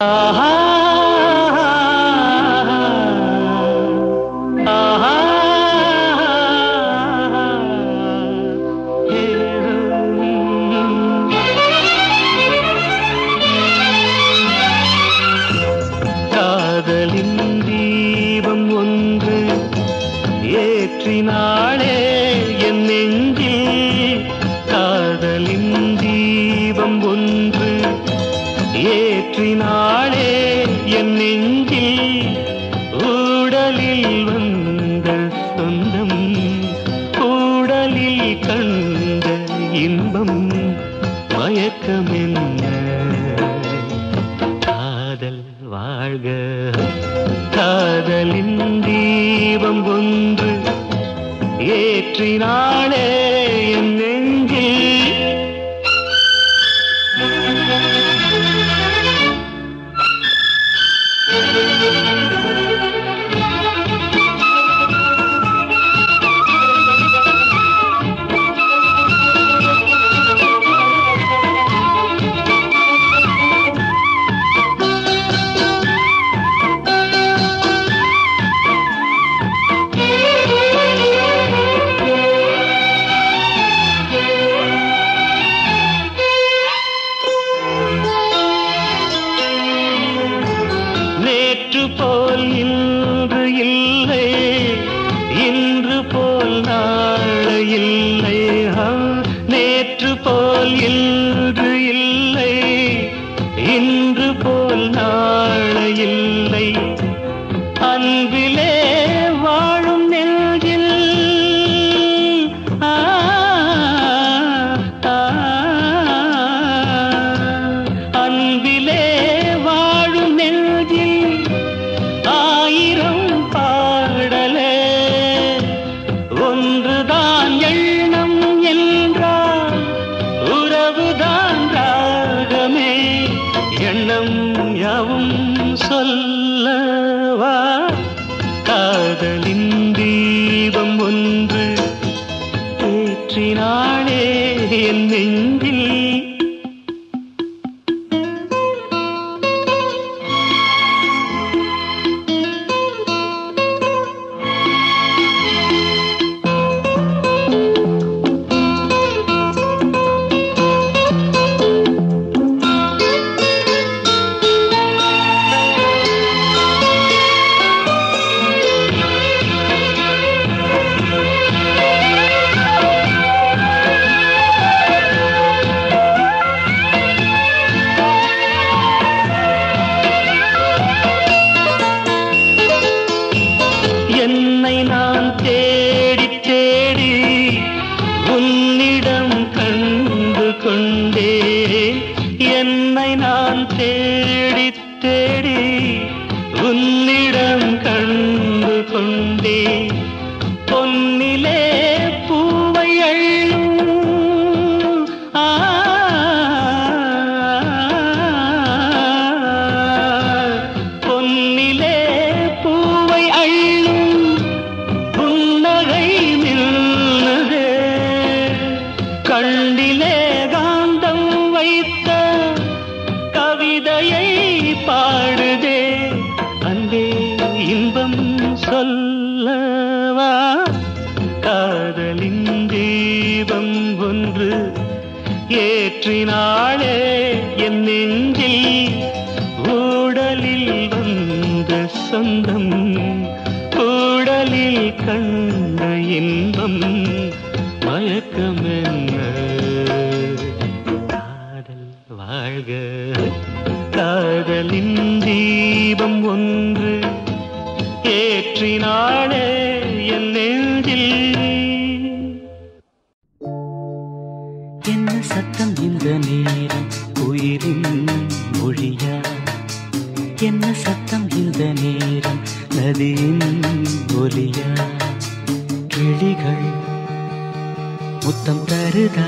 ஆஹா ஆஹா காதலின் தீபம் ஒன்று ஏற்றினாளே என் நெஞ்சில் காதலின் தீபம் ஒன்று ஏற்றினாளே என் நெஞ்சில் ஊடலில் வந்த சொந்தம் கூடலில் கண்ட இன்பம் மயக்கம் என்ன காதல் வாழ்க காதலின் தீபம் ஒன்று ஏற்றினாளே என் நெஞ்சில் நேற்று போல் இன்று இல்லை இன்று போல் நாளை இல்லை ஆ, நேற்று போல் இன்று இல்லை இன்று போல் நாளை இல்லை அன்பிலே வாழும் நெஞ்சில் ஆ, ஆ, அன்பிலே வாழும் நெஞ்சில் ஆயிரம் பாடலே ஒன்றுதான் எண்ணம் என்றால் உறவுதான் ராகமே எண்ணம் யாவும் சொல்லவா காதலின் தீபம் ஒன்று ஏற்றினாளே என் நெஞ்சில் என்னை நான் தேடி தேடி உன்னிடம் கண்டு கொண்டேன் என்னை நான் தேடி தேடி உன்னிடம் கண்டு கொண்டேன் பொன்னிலே பூவை அள்ளும் ஆ பொன்னிலே பூவை அள்ளும் புன்னகை நின்றதே கண்டிலே காந்தம் வைத்த கவிதையை பாடுதே அன்பே இன்பம் சொல்லவா காதலின் தீபம் ஒன்று ஏற்றினாளே என் நெஞ்சில் ஊடலில் வந்த சொந்தம் கூடலில் கண்ட இன்பம் மயக்கம் என்ன காதல் வாழ்க காதலின் தீபம் ஒன்று ஏற்றினாளே என் நெஞ்சில் என்ன சத்தம் இந்த நேரம் உயிரின் மொழியா என்ன சத்தம் இந்த நேரம் நதியின் ஒலியா கிளிகள் முத்தம் தருதா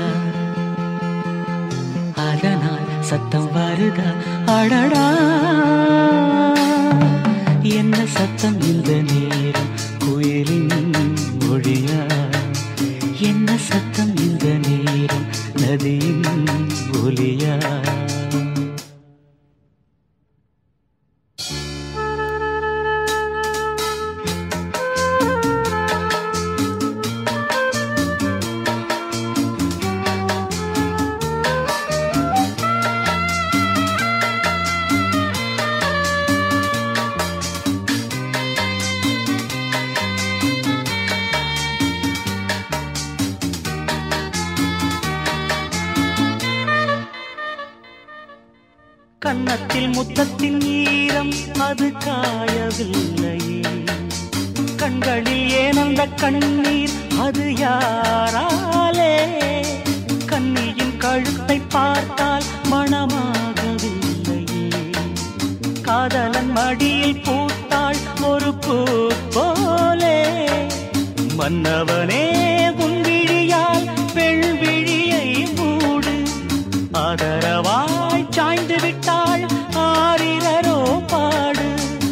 அதனால் சத்தம் வருதா அடடா என்ன சத்தம் இந்த நேரம் குயிலின் மொழியா என்ன சத்தம் இந்த நேரம் நதியின் ஒலியா கன்னத்தில் முத்தத்தின் ஈரம் அது காயவில்லையே கண்களில் ஏன் அந்த கண்ணீர் அது யாராலே கண்ணியின் கழுத்தை பார்த்தால் மணமாகவில்லையே காதலன் மடியில் பூத்தாள் ஒரு பூ போலே மன்னவனே உன் விழியால் பெண் விழியை மூடு ஆதரவாய் சாய்ந்து விட்டாள் ஆரிரரோ பாடு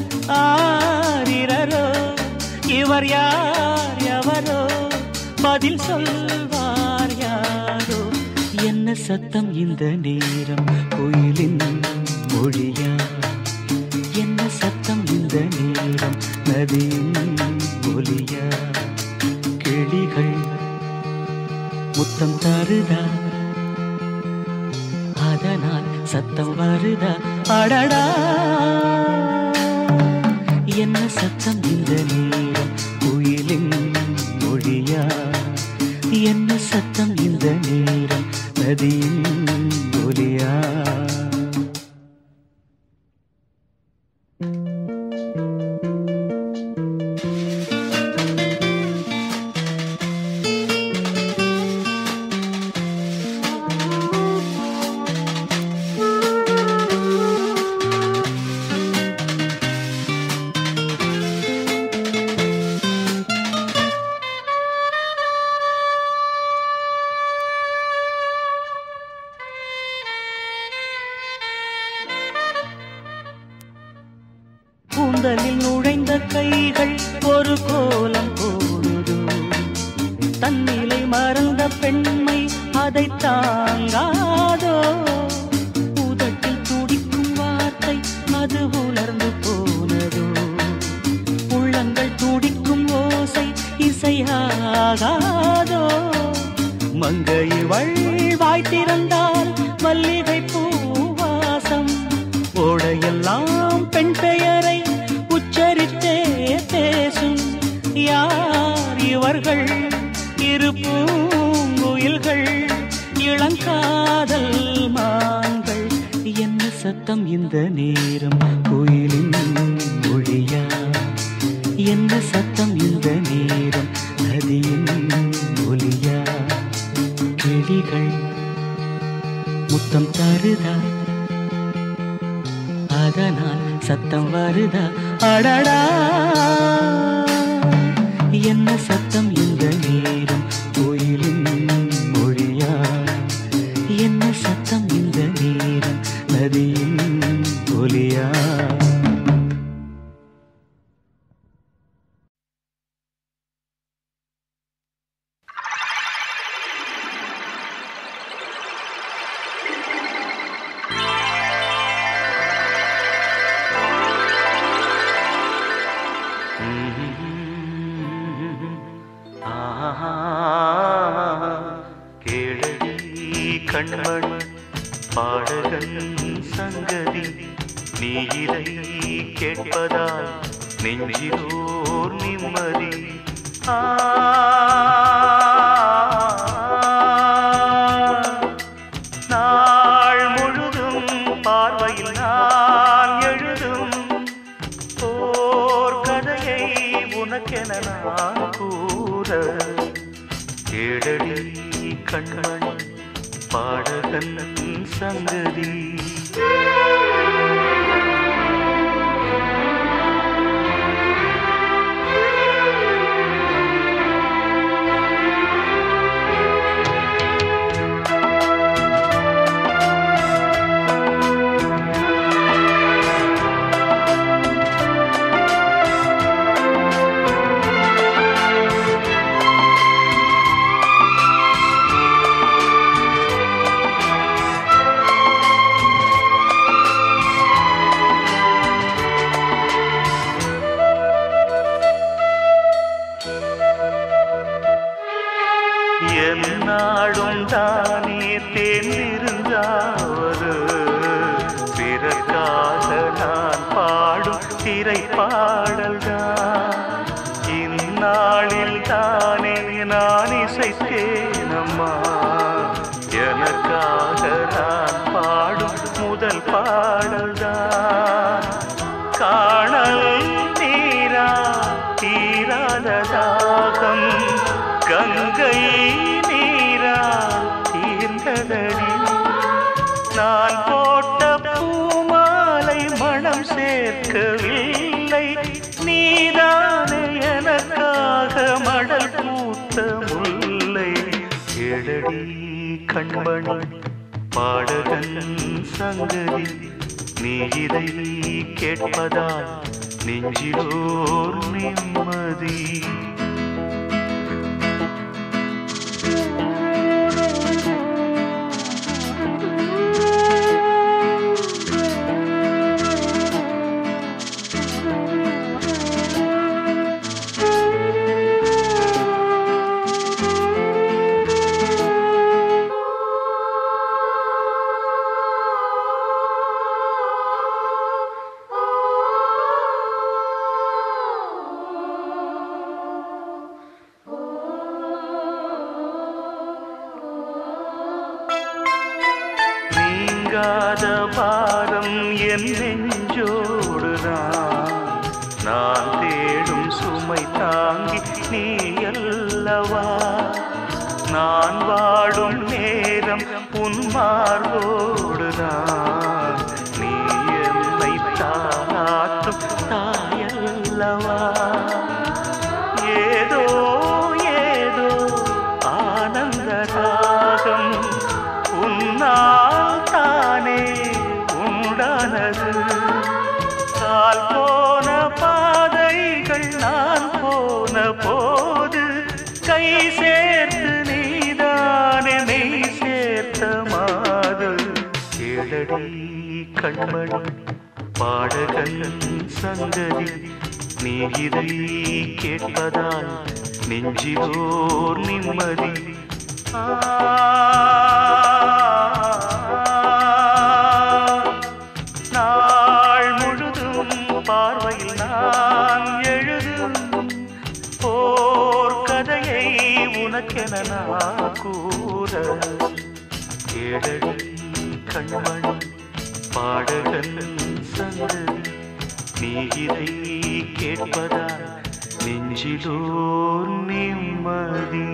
ஆரிரரோ இவர் யார் எவரோ பதில் சொல்வார் யாரோ என்ன சத்தம் இந்த நேரம் கோயிலின் மொழியா என்ன சத்தம் இந்த நேரம் நதியின் ஒலியா கிளிகள் முத்தம் தருதா அதனால் சத்தம் வருதா அடடா என்ன சத்தம் இந்த நேரம் குயிலின் மொழியா என்ன சத்தம் இந்த நேரம் நதியின் ஒலியா கூந்தலில் நுழைந்த கைகள் ஒரு கோலம் போடுதோ தன்னிலை மறந்த பெண்மை அதை தாங்காதோ உதட்டில் துடிக்கும் வார்த்தை அது உலர்ந்து போனதோ உள்ளங்கள் துடிக்கும் ஓசை இசையாகாதோ மங்கை வாய் திறந்தால் மல்லிகை பூவாசம் ஓடையெல்லாம் பெண் பெயரை உச்சரித்தே பேசும் யார் இவர்கள் இரு பூங்குயில்கள் இளங்காதல் மான்கள் என்ன சத்தம் இந்த நேரம் கோயிலின் மொழியா என்ன சத்தம் இந்த நேரம் நதியின் ஒலியா கிளிகள் முத்தம் தருதா அதனால் சத்தம் வருதா அடடா என்ன சத்தம் இந்த நேரம் கோயிலின் மொழியா என்ன சத்தம் இந்த நேரம் நதியின் ஒலியா கேளடி கண்மண் பாடகன் சங்கதி நீ இதை கேட்பதால் நெஞ்சிலோர் நிம்மதி ஆ நாள் முழுதும் பார்வையில் நான் எழுதும் ஓர் கதையை உனக்கென நான் கூற கேடடி கண்மண் பாடகன் சங்கதி என்னாடும் தானே தேர்ந்திருந்தாவது பிறக்காக நான் பாடும் திரை பாடல்தான் இந்நாளில் தானே நான் இசைத்தேனம்மா எனக்காக நான் பாடும் முதல் பாடல்தான் காணல் நீரா தீராத தாகம் கங்கை நீரா தீர்ந்ததடி நான் போட்ட பூமாலை மனம் சேர்க்கவில்லை நீதானே எனக்காக மடல் பூத்த முல்லை எழடி கண்மணி பாடகன் சங்கதி நீ இதை கேட்பதால் நெஞ்சிலோர் நிம்மதி நீங்காத பாரம் என் நெஞ்சோடுதான் நான் தேடும் சுமை தாங்கி நீ அல்லவா நான் வாடும் நேரம் உன் மார்போடுதான் நீ என்னை தாளாட்டும் தாயல்லவா ஏதோ ஏதோ ஆனந்த ராகம் உன்னால் தானே உண்டானது கால் போன பாதைகள் நான் போன போது கை சேர்த்து நீதானே மெய் சேர்த்த மாது கேளடி கண்மணி பாடகன் சங்கதி நீ இதை கேட்பதால் நெஞ்சிலோர் நிம்மதி ஆ நாள் முழுதும் பார்வையில் நான் எழுதும் ஓர் கதையை உனக்கென நான் கூற கேளடி கண்மணி பாடகன் சங்கதி நீ இதை கேட்பதா நெஞ்சிலோர் நிம்மதி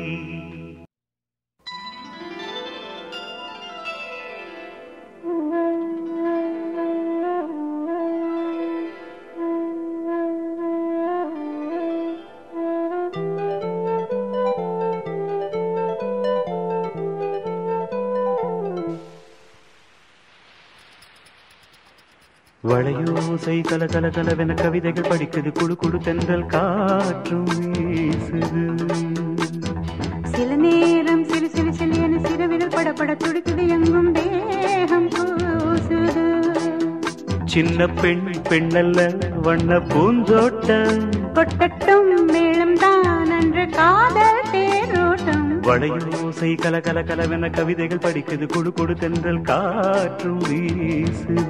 வளையோசை கல கல கலவென கவிதைகள் படிக்குது குழு குழு தென்றல் காற்றும் வீசுது சில நேரம் சிறு சிறு சிறு என சிறுவிரல் படபட துடிக்குது எங்கும் தேகம் கூசுது சின்ன பெண் பெண்ணல்ல வண்ண பூந்தோட்டம் கொட்டட்டும் மேளம் தான் அன்று காதல் தேரோட்டம் வளையோசை கல கல கலவென கவிதைகள் படிக்குது குழு குழு தென்றல் காற்றும் வீசுது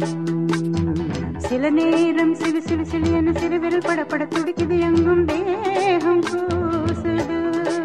சில நேரம் சிறு சிறு சிறு என சிறுவிரல் படபட துடிக்குது எங்கும் தேகம் கூசுது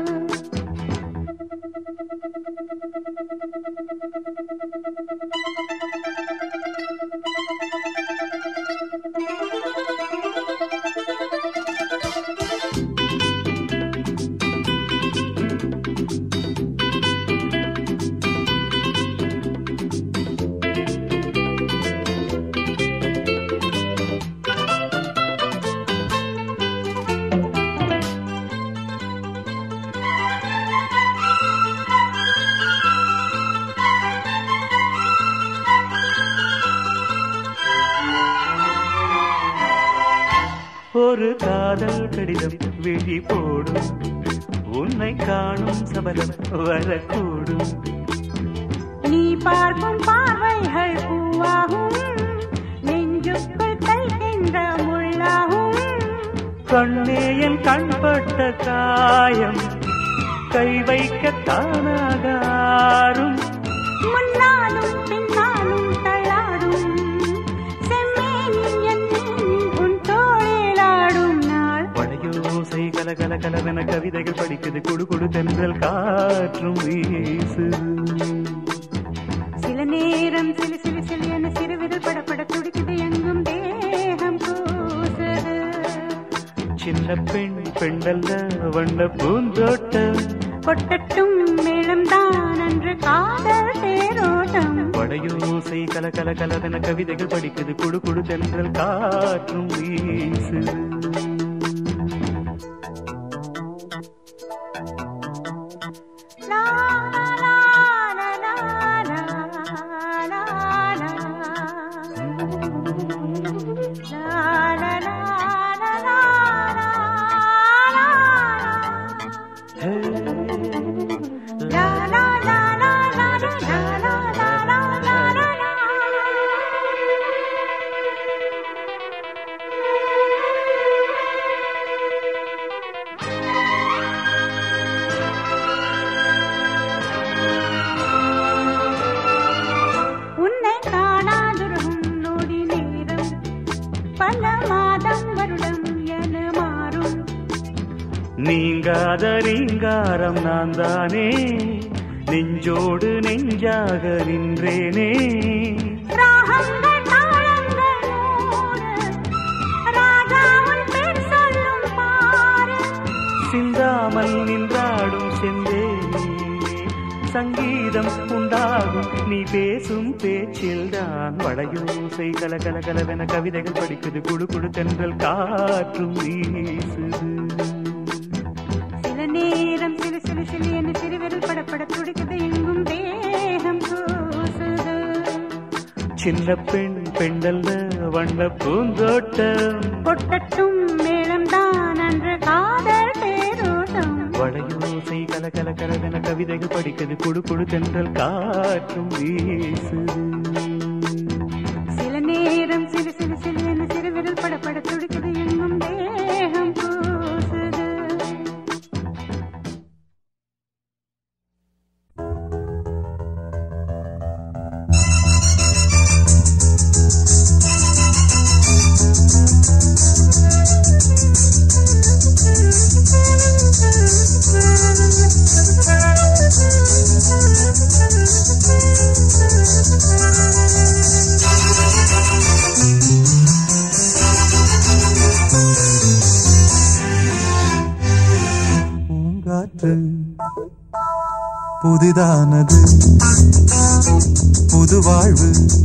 ஒரு காதல் கடிதம் விழி போடும் உன்னை காணும் சபலம் வரக்கூடும் நீ பார்க்கும் பார்வைகள் பூவாகும் நெஞ்சுக்குள் தைக்கின்ற முள்ளாகும் கண்ணே என் கண்பட்ட காயம் கை வைக்க தானாகாரும் முன்னாலும் பின்னாலும் தள்ளாடும் செம்மேனி என் மேனி உன் தோளிலாடும் நாள் வளையோசை கல கல கலவென கவிதைகள் படிக்குது குடு குடு தென்றல் காற்றும் வீசுது சில நேரம் சிலு சிலு சிலு என சின்ன பெண் பெண்டல்ல வண்ண பூந்தோட்டம் கொட்டட்டும் மேளம்தான் அன்று காதல் தேரோட்டம் வடையோசை கல கல கலவென கவிதைகள் படிக்குது குடு குடு தென்றல் காற்றும் வீசுது லா, லா, லா, லா, லா, லா, லா, லா. லா, லா, லா, லா, லா, லா, ஹே, லா. லா, லா, லா, லா, லா, லா, லா, லா, லா, லா, லா, லா. உன்னை காணாதிருக்கும் நொடி நேரம் பல மாதம் வருடம் என மாறும் நீங்காத ரீங்காரம் நான் தானே நெஞ்சோடு நெஞ்சாக நின்றேனே ராகங்கள் தாளங்கள் நூறு ராஜா உன் பேர் சொல்லும் பாரு சிந்தாமல் நின்றாடும் செந்தேனே சங்கீதம் உண்டாகும் நீ பேசும் பேச்சில்தான் வளையோசை கல கல கலவென கவிதைகள் படிக்குது குழு குழு தென்றல் காற்றும் வீசுது சில நேரம் சிறு சிறு சிறு என சிறுவிரல் படப்பட துடிக்குது எங்கும் தேகம் கூசுது சின்ன பெண் பெண்டல்ல வண்ண பூந்தோட்டம் கொட்டட்டும் மேளம்தான் அன்று காதல் தேரோட்டம் வளையோசை கல கல கலவென கவிதைகள் படிக்குது குழு குழு தென்றல் காற்றும் வீசுது சில நேரம் சிறு சிறு சிறு என சிறுவிரல் படப்பட துடிக்குது எங்கும் தேகம் கூசுது பூங்காற்று புதிதானது புது வாழ்வு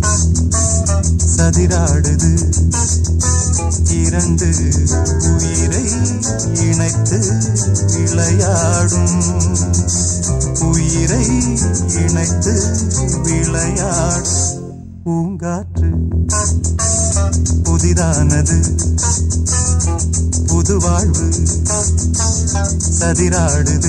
சதிராடுது இரண்டு உயிரை இணைத்து விளையாடும் உயிரை இணைத்து விளையாடும் பூங்காற்று புதிதானது புது வாழ்வு சதிராடுது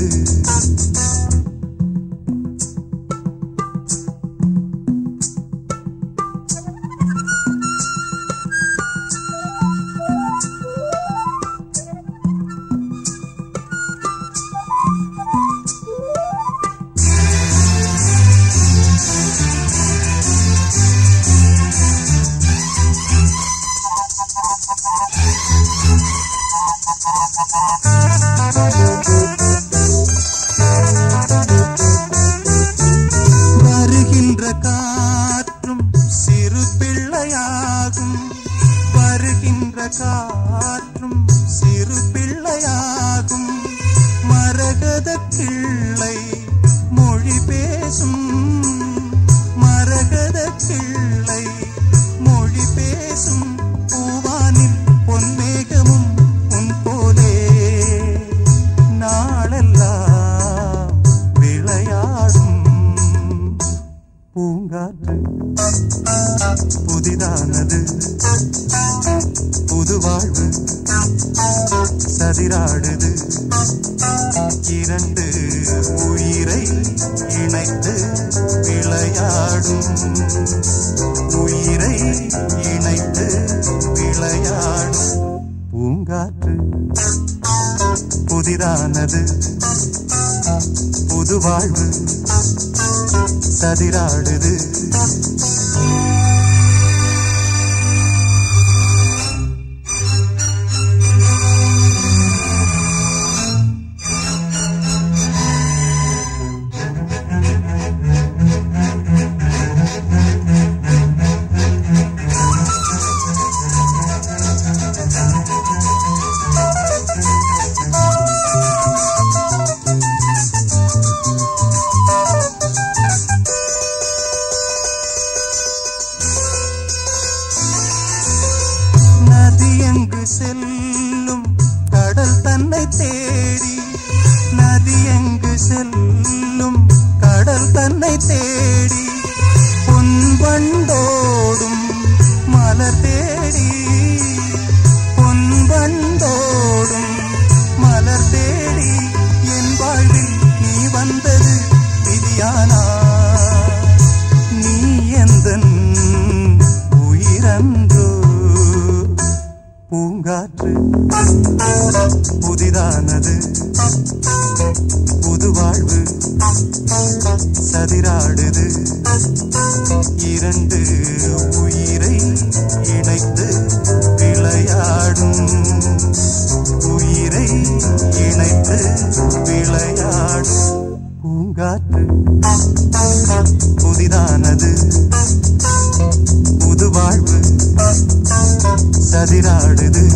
வருகின்ற காற்றும் சிறு பிள்ளையாகும் வருகின்ற காற்றும் சிறு பிள்ளையாகும் மரகத கிள்ளை மொழி பேசும் மரகத கிள்ளை மொழி பேசும் பூவானில் பொன்மேகமும் உன் போலே நாளெல்லாம் விளையாடும் பூங்காற்று புதிதானது புது வாழ்வு சதிராடுது இரண்டு உயிரை இணைத்து விளையாடும் உயிரை இணைத்து விளையாடும் பூங்காற்று புதிதானது புது வாழ்வு சதிராடுது செல்லும் கடல் தன்னை தேடி நதி எங்கு செல்லும் கடல் தன்னை தேடி பொன்பண்டோடும் மலர் தேடி பொன்பண்டோடும் மலர் தேடி என் வாழ்வில் நீ வந்தது விதியானா நீ எந்தன் உயிரன்றோ பூங்காற்று புதிதானது புது வாழ்வு சதிராடுது இரண்டு உயிரை இணைத்து விளையாடும் உயிரை இணைத்து விளையாடும் பூங்காற்று புதிதானது புது வாழ்வு சதிராடுது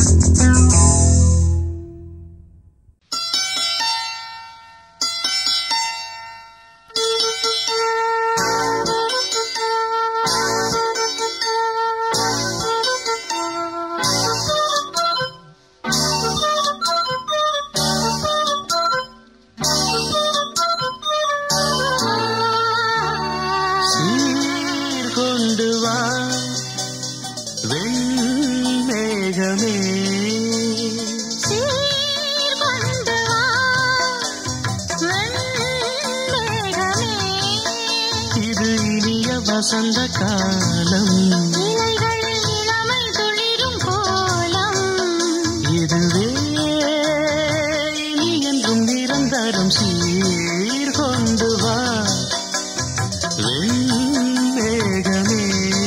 நீர் கொண்டு வா வெண்மேகமே இது இனிய வசந்த காலம் இதுவே இனி என்றும் நிரந்தரம் சீர் கொண்டு வா வெண்மேகமே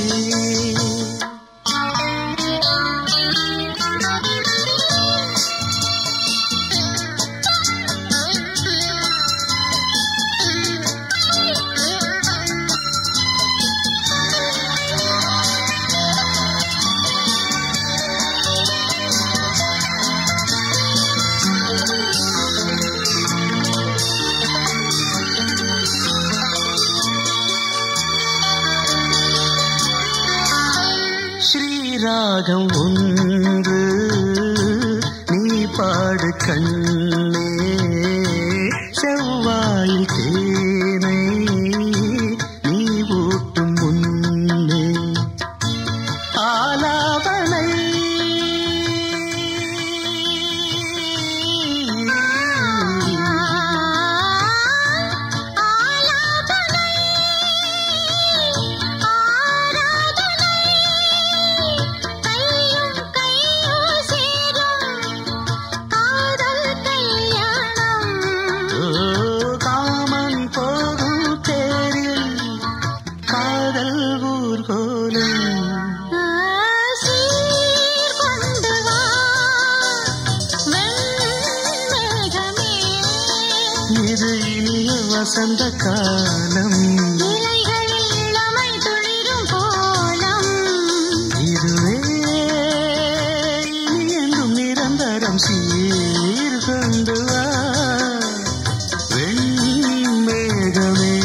ஸ்ரீராகம் ஒன்று நீ பாடு கண்ணே செவ்வாயில் தேனை நீ ஊட்டும் முன்னே ஆலாபனை ஓ, காமன் போகும் தேரில் காதல் ஊர்கோலம் இது இனிய வசந்த காலம் இதுவே இனி என்றும் நிரந்தரம் சீர் கொண்டு வா வெண்மேகமே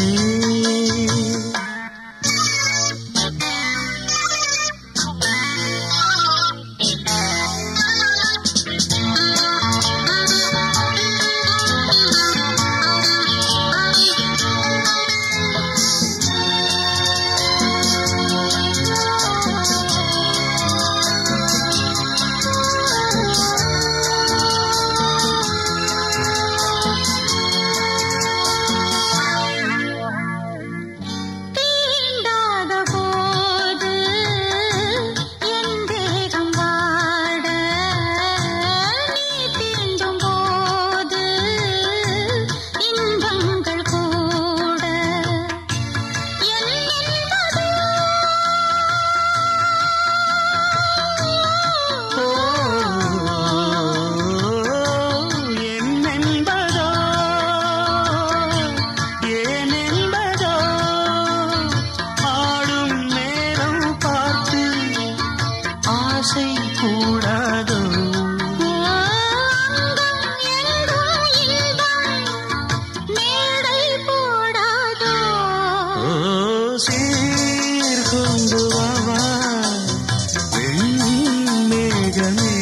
தீண்டாத போது என் தேகம் வாட நீ தீண்டும் போது இன்பங்கள் கூட என் என்பதோ என்னென்பதோ ஏனென்பதோ ஆடும் நேரம் பார்த்து ஆசை கூடாதோ அங்கம் எங்கும் இன்பம் மேடை போடாதோ ஓ சீர் கொண்டு வா வா வெண்மேகமே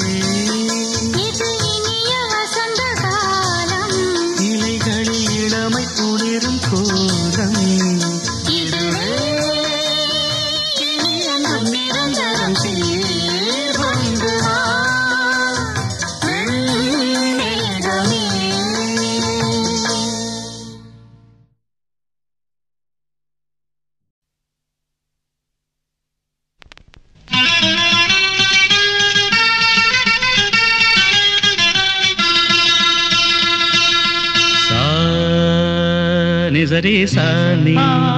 నిజరే సాని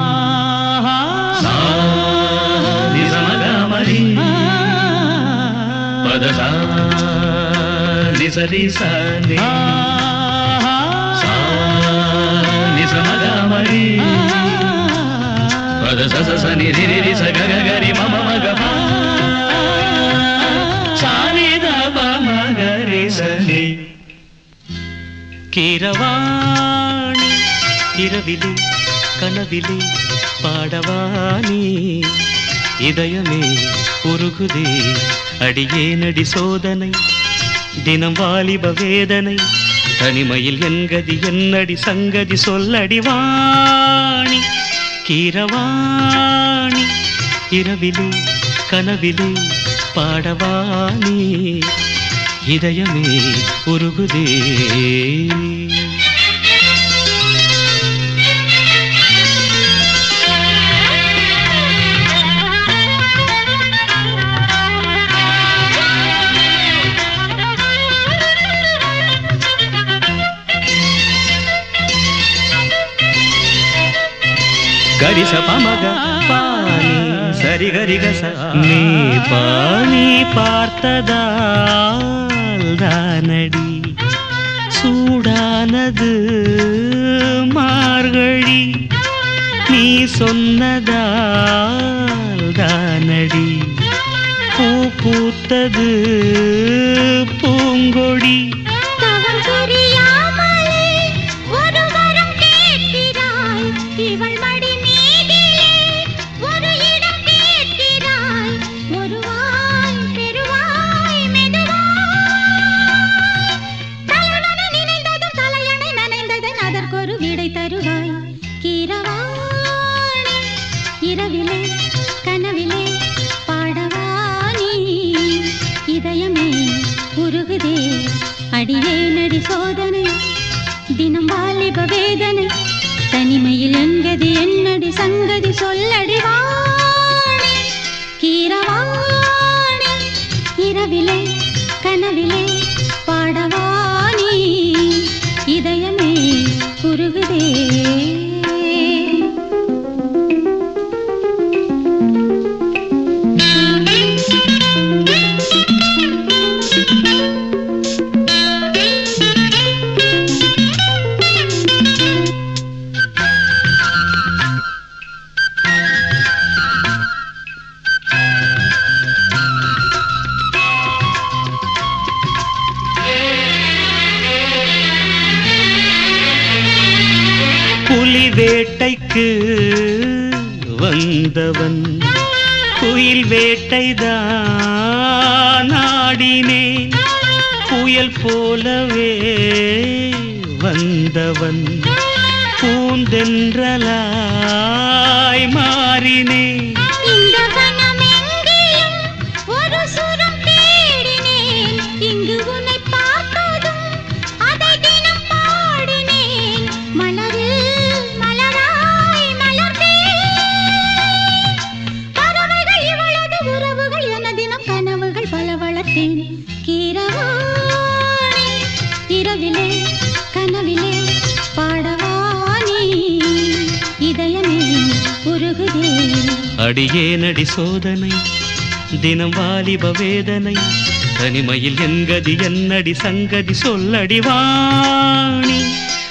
సా నిజమగమరి పద సా నిజరి సాని సా నిజమగమరి పద స స స ని రి రి రి స గ గ గ రి మ మ మ గ మ సా ని ద ప మ గ రి స ని கீரவாணி இரவிலே கனவிலே பாடவானி இதயமே உருகுதே அடியே நடி சோதனை தினம் வாலிப வேதனை தனிமையில் என்கதி என்னடி சங்கதி சொல்லடி வாணி கீரவாணி இரவிலே கனவிலே பாடவானி இதயமே உருகுதே గరిస పమగ పాని సరి గరి గస நீ பாணி பார்த்ததால் தானடி சூடானது மார்கழி நீ சொன்னதால் தானடி பூ பூத்தது பூங்கொடி தவம் புரியாமலே ஒரு வரம் கேட்கிறாய் இவள் மடி மீதிலே ஒரு இடம் கேட்கிறாய் ஒருவாய் பெருவாய் மெதுவாய் தலைவனை நினைந்ததும் தலையணை நனைந்ததன் அதற்கொரு விடை தருவாய் கீரவாணி இரவிலே கனவிலே பாடவானி இதயமே உருகுதே அடியே நடி சோதனை தினம் வாலிப வேதனை தனிமையில் என்கதி என்னடி சங்கதி சொல்லடி வாணி கீரவாணி இரவிலே கனவிலே பாடவானி இதயமே உருகுதே புலி வேட்டைக்கு வந்தவன் குயில் வேட்டைதான் ஆடினேன் புயல் போலவே வந்தவன் பூந்தென்றலாய் மாறினேன் இந்த வனமெங்கிலும் ஒரு சுரம் தேடினேன் இங்கு உன்னை பார்த்ததும் அதை தினம் பாடினேன் மலரில் மலராய் மலர்ந்தேன் பறவைகள் இவளது உறவுகள் என தினம் கனவுகள் பல வளர்த்தேன் கீரவாணி இரவிலே கனவிலே பாடவானி இதயமே உருகுதே அடியே நடி சோதனை தினம் வாலிப வேதனை தனிமையில் என்கதி என்னடி சங்கதி சொல்லடி வாணி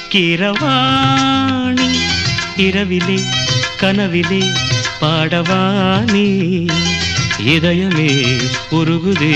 கிரவாணி இரவிலே கனவிலே பாடவாணி இதயமே உருகுதே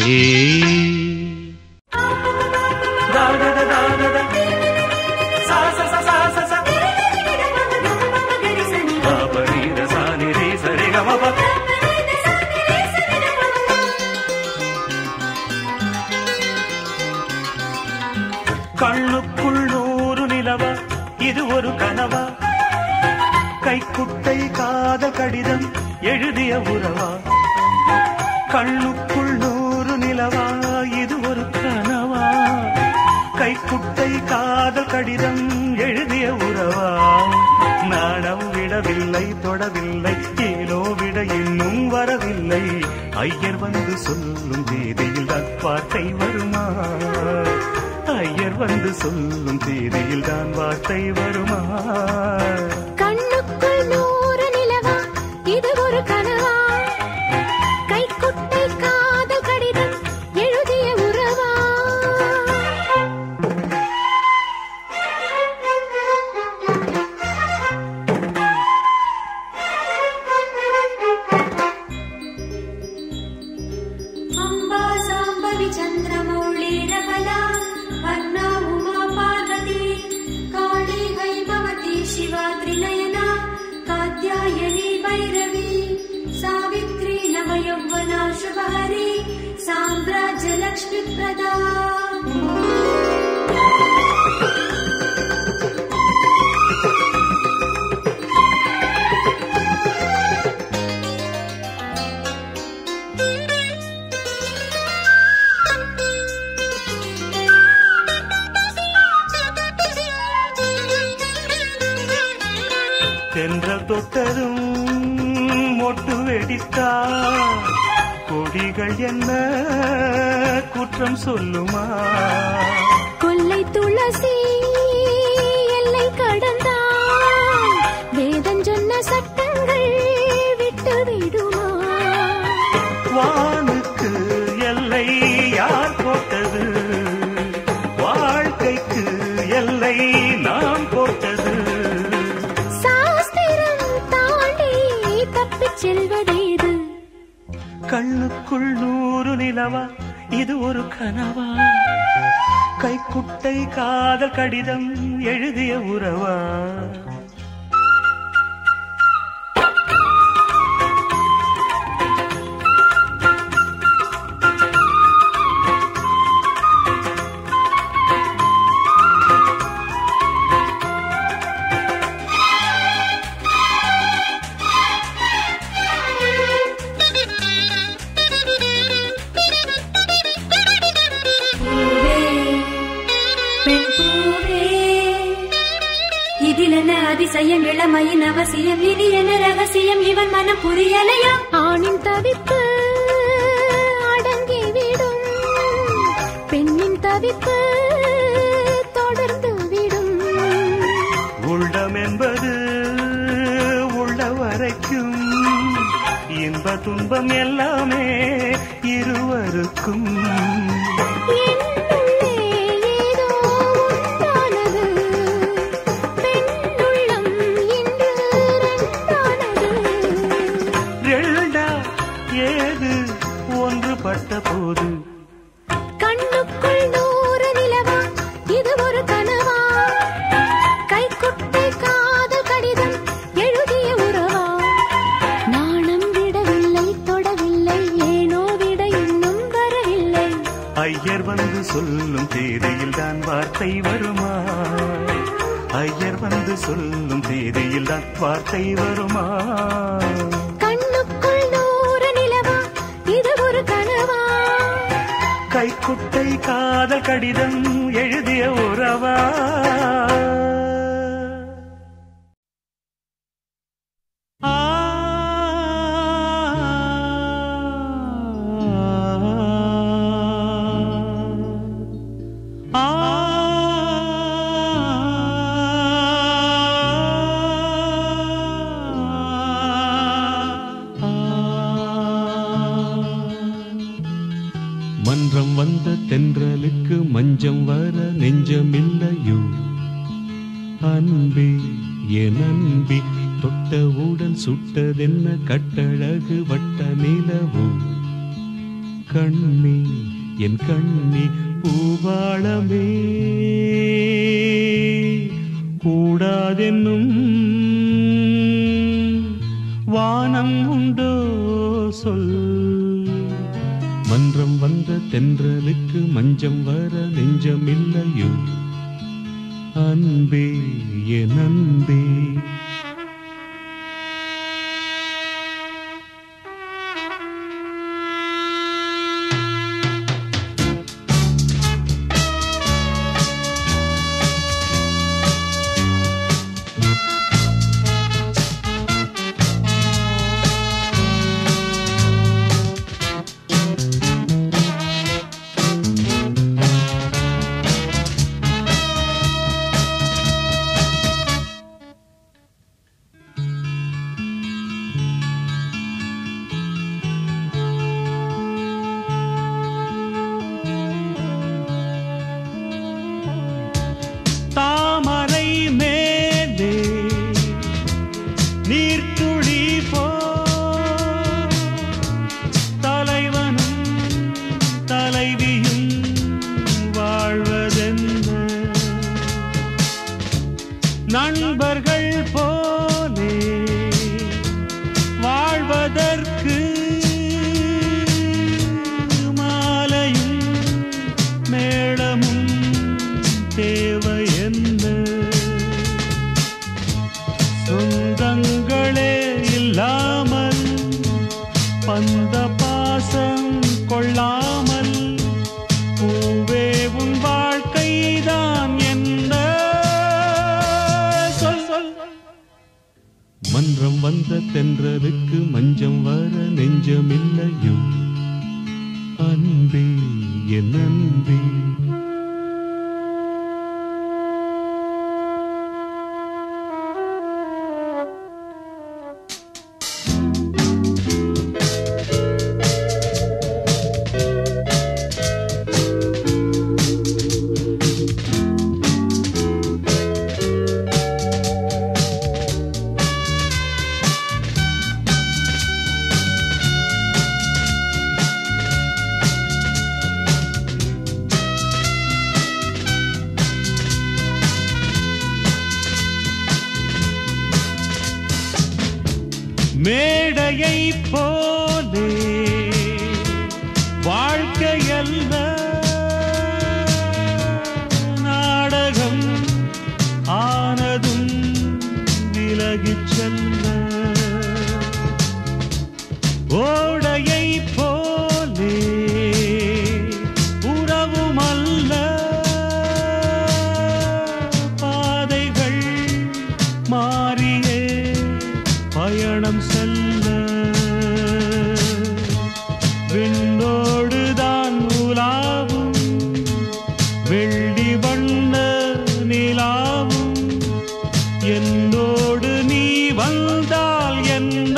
கண்ணுக்குள் நூறு நிலவா இது ஒரு கனவா கைக்குட்டை காதல் கடிதம் எழுதிய உறவா கண்ணுக்குள் நூறு நிலவா இது ஒரு கனவா கைக்குட்டை காதல் கடிதம் எழுதிய உறவா நாணம் விடவில்லை தொடவில்லை ஏனோ விட இன்னும் வரவில்லை ஐயர் வந்து சொல்லும் தேதியில் அப்பார்த்தை வருமா ஐயர் ஐயர் வந்து சொல்லும் தேதியில் தான் வார்த்தை வருமா கண்ணுக்குள் நூறு நிலவா இது ஒரு கனவா கைக்குட்டை காதல் கடிதம் எழுதிய உறவா अम्बा साम्बवि चन्द्रमौळीरबला वर्णा उमा पार्वती काली हैमवती शिवा त्रिनयना कात्यायनी भैरवी सावित्री नवयौवना शुभहरी साम्राज्यलक्ष्मीप्रदा தென்றல் தொட்டதும் மொட்டு வெடித்தா கொடிகள் என்ன குற்றம் சொல்லுமா கொல்லை துளசி எல்லை கடந்தான் வேதம் சொன்ன சட்டங்கள் விட்டு விடுமா வானுக்கு எல்லை யார் போட்டது வாழ்க்கைக்கு எல்லை நாம் போட்டது சாஸ்திரம் தாண்டி தப்பிச் செல்வதேது கண்ணுக்குள் நூறு நிலவா இது ஒரு கனவா கைக்குட்டை காதல் கடிதம் எழுதிய உறவா பூவே பெண் பூவே இதில் என்ன அதிசயம் இளமையின் அவசியம் இனி என்ன ரகசியம் இவன் மனம் புரியலையா ஆணின் தவிப்பு அடங்கிவிடும் பெண்ணின் தவிப்பு தொடர்ந்து விடும் உள்ளம் என்பது உள்ள வரைக்கும் இன்ப துன்பம் எல்லாமே இருவருக்கும் என்னுள்ளே ஏதோ உண்டானது பெண்ணுள்ளம் இன்று ரெண்டானது ரெண்டா ஏது ஒன்றுபட்ட போது கண்ணுக்குள் நூறு நிலவா இது ஒரு கனவா கைக்குட்டை காதல் கடிதம் எழுதிய உறவா நாணம் விடவில்லை தொடவில்லை ஏனோ விட இன்னும் வரவில்லை ஐயர் வந்து சொல்லும் தேதியில் தான் வார்த்தை வருமா ஐயர் வந்து சொல்லும் தேதியில் தான் வார்த்தை வருமா கண்ணுக்குள் நூறு நிலவா இது ஒரு கனவா கைக்குட்டை காதல் கடிதம் எழுதிய உறவா மன்றம் வந்த தென்றலுக்கு மஞ்சம் வர நெஞ்சமில்லையோ அன்பே என் அன்பே தொட்டவுடன் சுட்டதென்ன கட்டழகு வட்ட நிலவோ கண்ணே என் கண்ணே பூவாளமே கூடாதென்னும் வானம் உண்டோ சொல் மன்றம் வந்த தென்றலுக்கு மஞ்சம் வர நெஞ்சமில்லையோ அன்பே என் அன்பே மன்றம் வந்த தென்றலுக்கு மஞ்சம் வர நெஞ்சமில்லையோ அன்பே என் அன்பே மேடையை போலே வாழ்க்கையல்ல நாடகம் ஆனதும் விலகிச் செல்ல ஓடையை போலே உறவுமல்ல பாதைகள் மாறியே பயணம் செல்ல விண்ணோடுதான் உலாவும் வெள்ளி வண்ண நிலாவும் என்னோடு நீ வந்தால் என்ன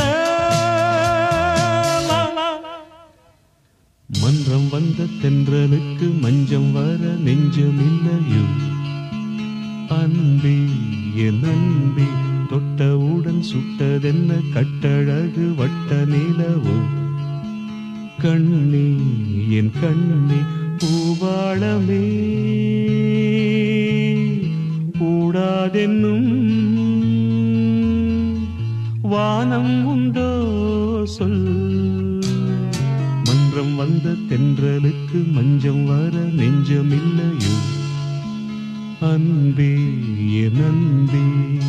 மன்றம் வந்த தென்றலுக்கு மஞ்சம் வர நெஞ்சமில்லையோ அன்பே என் அன்பே தொட்டவுடன் சுட்டதென்ன கட்டழகு வட்ட நிலவோ கண்ணே என் கண்ணே பூவாளமே கூடாதென்னும் வானம் உண்டோ சொல் மன்றம் வந்த தென்றலுக்கு மஞ்சம் வர நெஞ்சமில்லையோ அன்பே என் அன்பே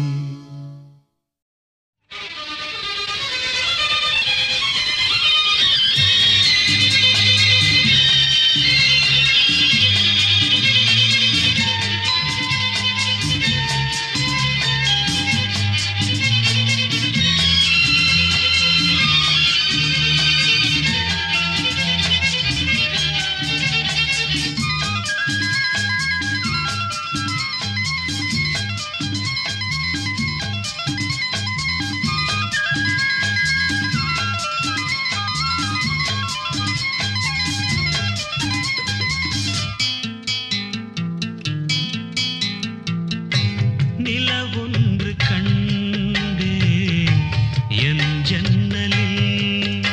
நிலவொன்று கண்டே என் ஜன்னலில்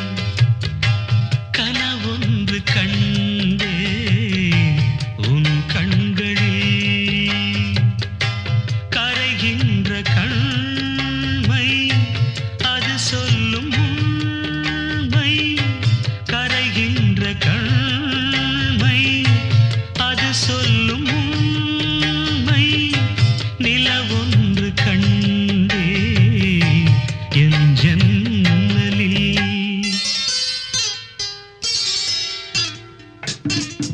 கனவொன்று கண்டே உன் கண்களில் கரைகின்ற கண்மை அது சொல்லும் உண்மை கரைகின்ற கண்மை அது சொல்லும் உண்மை நிலவொன்று கண்டே என் ஜன்னலில்